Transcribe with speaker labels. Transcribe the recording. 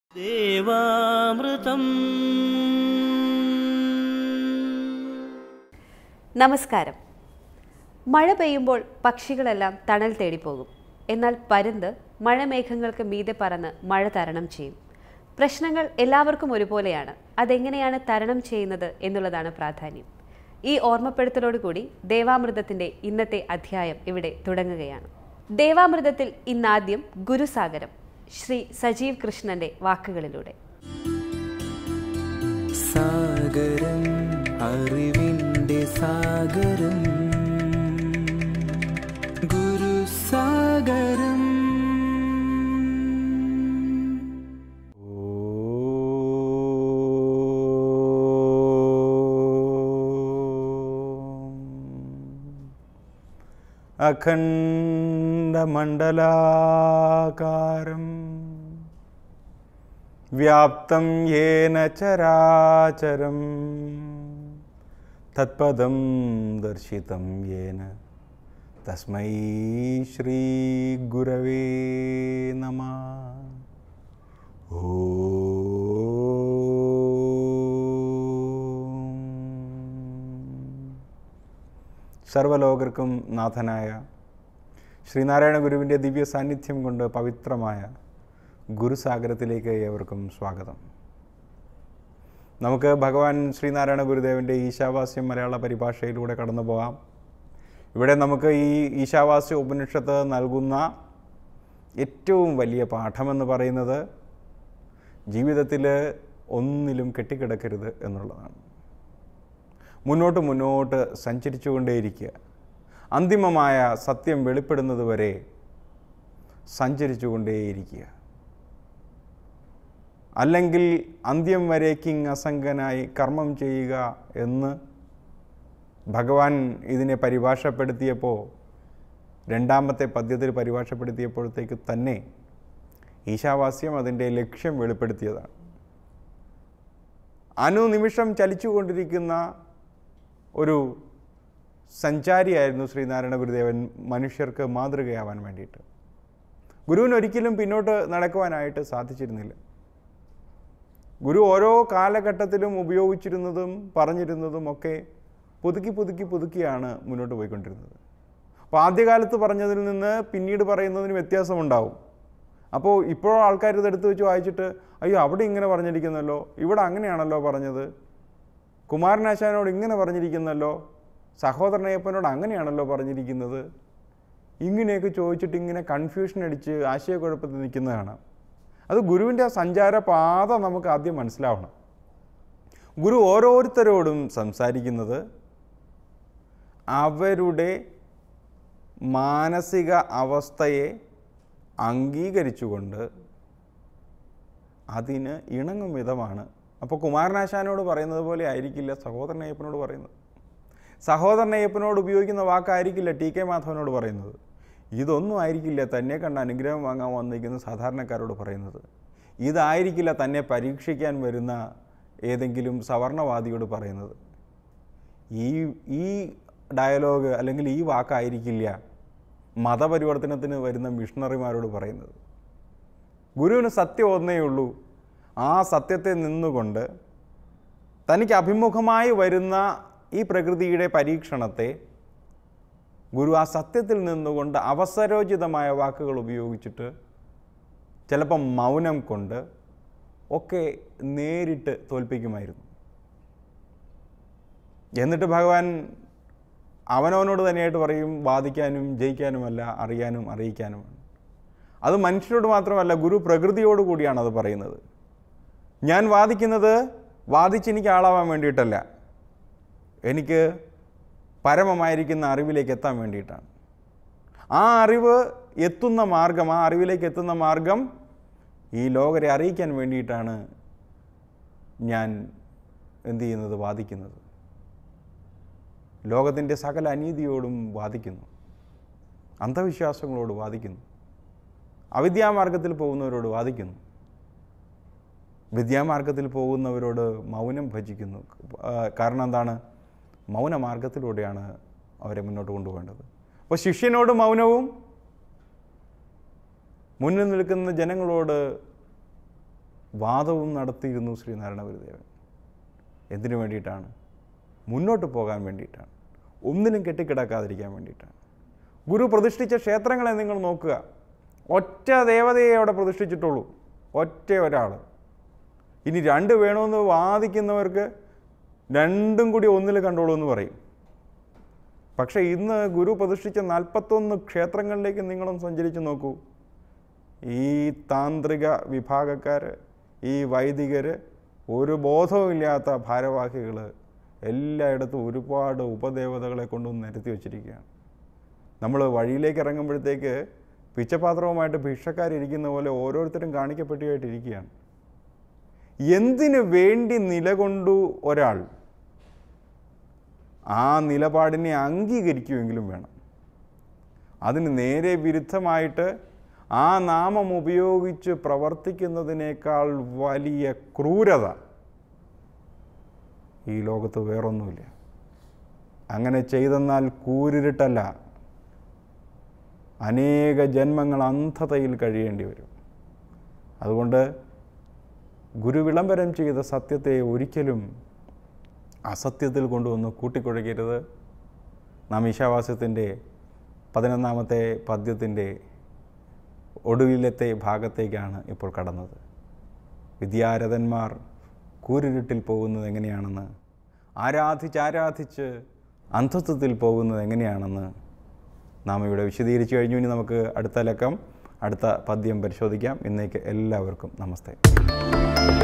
Speaker 1: ദേവാമൃതം
Speaker 2: നമസ്കാരം മഴ പെയ്യുമ്പോൾ പക്ഷികളെല്ലാം തണൽ തേടിപ്പോകും എന്നാൽ പരുന്ത് മഴമേഘങ്ങൾക്ക് മീതെ പറന്ന് മഴ തരണം ചെയ്യും പ്രശ്നങ്ങൾ എല്ലാവർക്കും ഒരുപോലെയാണ് അതെങ്ങനെയാണ് തരണം ചെയ്യുന്നത് എന്നുള്ളതാണ് പ്രാധാന്യം ഈ ഓർമ്മപ്പെടുത്തലോടുകൂടി ദേവാമൃതത്തിന്റെ ഇന്നത്തെ അധ്യായം ഇവിടെ തുടങ്ങുകയാണ് ദേവാമൃതത്തിൽ ഇന്നാദ്യം ഗുരുസാഗരം ശ്രീ സജീവ് കൃഷ്ണന്റെ വാക്കുകളിലൂടെ
Speaker 3: സാഗരം അറിവിൻ്റെ സാഗരം ഗുരുസാഗരം
Speaker 4: അഖണ്ഡമണ്ഡലാകാരം വ്യാപ്തം യേന ചരാചരം തത്പദം ദർശിതം യേന തസ്മൈ ശ്രീ ഗുരവേ നമ സർവലോകർക്കും നാഥനായ ശ്രീനാരായണ ഗുരുവിൻ്റെ ദിവ്യ സാന്നിധ്യം കൊണ്ട് പവിത്രമായ ഗുരുസാഗരത്തിലേക്ക് ഏവർക്കും സ്വാഗതം നമുക്ക് ഭഗവാൻ ശ്രീനാരായണ ഗുരുദേവൻ്റെ ഈശാവാസ്യം മലയാള പരിഭാഷയിലൂടെ കടന്നു പോകാം ഇവിടെ നമുക്ക് ഈ ഈശാവാസ്യ ഉപനിഷത്ത് നൽകുന്ന ഏറ്റവും വലിയ പാഠമെന്ന് പറയുന്നത് ജീവിതത്തിൽ ഒന്നിലും കെട്ടിക്കിടക്കരുത് എന്നുള്ളതാണ് മുന്നോട്ട് മുന്നോട്ട് സഞ്ചരിച്ചുകൊണ്ടേയിരിക്കുക അന്തിമമായ സത്യം വെളിപ്പെടുന്നത് വരെ സഞ്ചരിച്ചുകൊണ്ടേയിരിക്കുക അല്ലെങ്കിൽ അന്ത്യം വരേക്കിങ് അസംഗനായി കർമ്മം ചെയ്യുക എന്ന് ഭഗവാൻ ഇതിനെ പരിഭാഷപ്പെടുത്തിയപ്പോൾ രണ്ടാമത്തെ പദ്യത്തിൽ പരിഭാഷപ്പെടുത്തിയപ്പോഴത്തേക്ക് തന്നെ ഈശാവാസ്യം അതിൻ്റെ ലക്ഷ്യം വെളിപ്പെടുത്തിയതാണ് അനുനിമിഷം ചലിച്ചുകൊണ്ടിരിക്കുന്ന ഒരു സഞ്ചാരിയായിരുന്നു ശ്രീനാരായണ ഗുരുദേവൻ മനുഷ്യർക്ക് മാതൃകയാവാൻ വേണ്ടിയിട്ട് ഗുരുവിന് ഒരിക്കലും പിന്നോട്ട് നടക്കുവാനായിട്ട് സാധിച്ചിരുന്നില്ല ഗുരു ഓരോ കാലഘട്ടത്തിലും ഉപയോഗിച്ചിരുന്നതും പറഞ്ഞിരുന്നതും ഒക്കെ പുതുക്കി പുതുക്കി പുതുക്കിയാണ് മുന്നോട്ട് പോയിക്കൊണ്ടിരുന്നത് അപ്പോൾ ആദ്യകാലത്ത് പറഞ്ഞതിൽ നിന്ന് പിന്നീട് പറയുന്നതിന് വ്യത്യാസമുണ്ടാവും അപ്പോൾ ഇപ്പോൾ ആൾക്കാർ ഇതെടുത്ത് വെച്ച് വായിച്ചിട്ട് അയ്യോ അവിടെ ഇങ്ങനെ പറഞ്ഞിരിക്കുന്നല്ലോ ഇവിടെ അങ്ങനെയാണല്ലോ പറഞ്ഞത് കുമാരനാശാനോട് ഇങ്ങനെ പറഞ്ഞിരിക്കുന്നല്ലോ സഹോദരനയ്യപ്പനോട് അങ്ങനെയാണല്ലോ പറഞ്ഞിരിക്കുന്നത് ഇങ്ങനെയൊക്കെ ചോദിച്ചിട്ട് ഇങ്ങനെ കൺഫ്യൂഷൻ അടിച്ച് ആശയക്കുഴപ്പത്തിൽ നിൽക്കുന്നതാണ് അത് ഗുരുവിൻ്റെ ആ സഞ്ചാരപാത നമുക്ക് ആദ്യം മനസ്സിലാവണം ഗുരു ഓരോരുത്തരോടും സംസാരിക്കുന്നത് അവരുടെ മാനസിക അവസ്ഥയെ അംഗീകരിച്ചുകൊണ്ട് അതിന് ഇണങ്ങും വിധമാണ് അപ്പോൾ കുമാരനാശാനോട് പറയുന്നത് പോലെ ആയിരിക്കില്ല സഹോദരനയ്യപ്പനോട് പറയുന്നത് സഹോദരനയ്യപ്പനോട് ഉപയോഗിക്കുന്ന വാക്കായിരിക്കില്ല ടി കെ മാധവനോട് പറയുന്നത് ഇതൊന്നും ആയിരിക്കില്ല തന്നെ കണ്ട അനുഗ്രഹം വാങ്ങാൻ വന്നിരിക്കുന്ന സാധാരണക്കാരോട് പറയുന്നത് ഇതായിരിക്കില്ല തന്നെ പരീക്ഷിക്കാൻ വരുന്ന ഏതെങ്കിലും സവർണവാദിയോട് പറയുന്നത് ഈ ഈ ഡയലോഗ് അല്ലെങ്കിൽ ഈ വാക്കായിരിക്കില്ല മതപരിവർത്തനത്തിന് വരുന്ന മിഷണറിമാരോട് പറയുന്നത് ഗുരുവിന് സത്യം ഒന്നേ ഉള്ളൂ ആ സത്യത്തെ നിന്നുകൊണ്ട് തനിക്ക് അഭിമുഖമായി വരുന്ന ഈ പ്രകൃതിയുടെ പരീക്ഷണത്തെ ഗുരു ആ സത്യത്തിൽ നിന്നുകൊണ്ട് അവസരോചിതമായ വാക്കുകൾ ഉപയോഗിച്ചിട്ട് ചിലപ്പം മൗനം കൊണ്ട് ഒക്കെ നേരിട്ട് തോൽപ്പിക്കുമായിരുന്നു എന്നിട്ട് ഭഗവാൻ അവനവനോട് തന്നെയായിട്ട് പറയും വാദിക്കാനും ജയിക്കാനുമല്ല അറിയാനും അറിയിക്കാനുമാണ് അത് മനുഷ്യരോട് മാത്രമല്ല ഗുരു പ്രകൃതിയോട് കൂടിയാണ് അത് പറയുന്നത് ഞാൻ വാദിക്കുന്നത് വാദിച്ച് എനിക്ക് ആളാവാൻ വേണ്ടിയിട്ടല്ല എനിക്ക് പരമമായിരിക്കുന്ന അറിവിലേക്ക് എത്താൻ വേണ്ടിയിട്ടാണ് ആ അറിവ് എത്തുന്ന മാർഗം ആ അറിവിലേക്ക് എത്തുന്ന മാർഗം ഈ ലോകരെ അറിയിക്കാൻ വേണ്ടിയിട്ടാണ് ഞാൻ എന്ത് ചെയ്യുന്നത് വാദിക്കുന്നത് ലോകത്തിൻ്റെ സകല അനീതിയോടും വാദിക്കുന്നു അന്ധവിശ്വാസങ്ങളോട് വാദിക്കുന്നു അവിദ്യാമാർഗത്തിൽ പോകുന്നവരോട് വാദിക്കുന്നു വിദ്യാമാർഗത്തിൽ പോകുന്നവരോട് മൗനം ഭജിക്കുന്നു ആ, കാരണം എന്താണ് മൗനമാർഗത്തിലൂടെയാണ് അവരെ മുന്നോട്ട് കൊണ്ടുപോകേണ്ടത് അപ്പോൾ ശിഷ്യനോട് മൗനവും മുന്നിൽ നിൽക്കുന്ന ജനങ്ങളോട് വാദവും നടത്തിയിരുന്നു ശ്രീനാരായണ ഗുരുദേവൻ എന്തിനു വേണ്ടിയിട്ടാണ് മുന്നോട്ട് പോകാൻ വേണ്ടിയിട്ടാണ് ഒന്നിനും കെട്ടിക്കിടക്കാതിരിക്കാൻ വേണ്ടിയിട്ടാണ് ഗുരു പ്രതിഷ്ഠിച്ച ക്ഷേത്രങ്ങളെ നിങ്ങൾ നോക്കുക ഒറ്റ ദേവതയെ അവിടെ പ്രതിഷ്ഠിച്ചിട്ടുള്ളൂ ഒറ്റ ഒരാൾ ഇനി രണ്ട് വേണമെന്ന് വാദിക്കുന്നവർക്ക് രണ്ടും കൂടി ഒന്നിൽ കണ്ടോളൂ എന്ന് പറയും പക്ഷേ ഇന്ന് ഗുരു പ്രതിഷ്ഠിച്ച നാൽപ്പത്തൊന്ന് ക്ഷേത്രങ്ങളിലേക്ക് നിങ്ങളും സഞ്ചരിച്ച് നോക്കൂ ഈ താന്ത്രിക വിഭാഗക്കാർ ഈ വൈദികർ ഒരു ബോധവുമില്ലാത്ത ഭാരവാഹികൾ എല്ലായിടത്തും ഒരുപാട് ഉപദേവതകളെ കൊണ്ടുവന്ന് നിരത്തി വച്ചിരിക്കുകയാണ് നമ്മൾ വഴിയിലേക്ക് ഇറങ്ങുമ്പോഴത്തേക്ക് പിച്ചപാത്രവുമായിട്ട് ഭിക്ഷക്കാരിരിക്കുന്ന പോലെ ഓരോരുത്തരും കാണിക്കപ്പെട്ടിയായിട്ടിരിക്കുകയാണ് എന്തിനു വേണ്ടി നിലകൊണ്ടു ഒരാൾ ആ നിലപാടിനെ അംഗീകരിക്കുമെങ്കിലും വേണം അതിന് നേരെ വിരുദ്ധമായിട്ട് ആ നാമം ഉപയോഗിച്ച് പ്രവർത്തിക്കുന്നതിനേക്കാൾ വലിയ ക്രൂരത ഈ ലോകത്ത് വേറൊന്നുമില്ല അങ്ങനെ ചെയ്തെന്നാൽ കൂരിരുട്ടല്ല അനേക ജന്മങ്ങൾ അന്ധതയിൽ കഴിയേണ്ടി വരും അതുകൊണ്ട് ഗുരു വിളംബരം ചെയ്ത സത്യത്തെ ഒരിക്കലും അസത്യത്തിൽ കൊണ്ടുവന്ന് കൂട്ടിക്കുഴയ്ക്കരുത് നാം ഈശാവാസ്യത്തിൻ്റെ പതിനൊന്നാമത്തെ പദ്യത്തിൻ്റെ ഒടുവിലത്തെ ഭാഗത്തേക്കാണ് ഇപ്പോൾ കടന്നത് വിദ്യാരഥന്മാർ കൂരിരുട്ടിൽ പോകുന്നത് എങ്ങനെയാണെന്ന് ആരാധിച്ച് ആരാധിച്ച് അന്ധത്വത്തിൽ പോകുന്നത് എങ്ങനെയാണെന്ന് നാം ഇവിടെ വിശദീകരിച്ചു കഴിഞ്ഞു ഇനി നമുക്ക് അടുത്ത ലക്കം അടുത്ത പദ്യം പരിശോധിക്കാം ഇന്നേക്ക് എല്ലാവർക്കും നമസ്തേ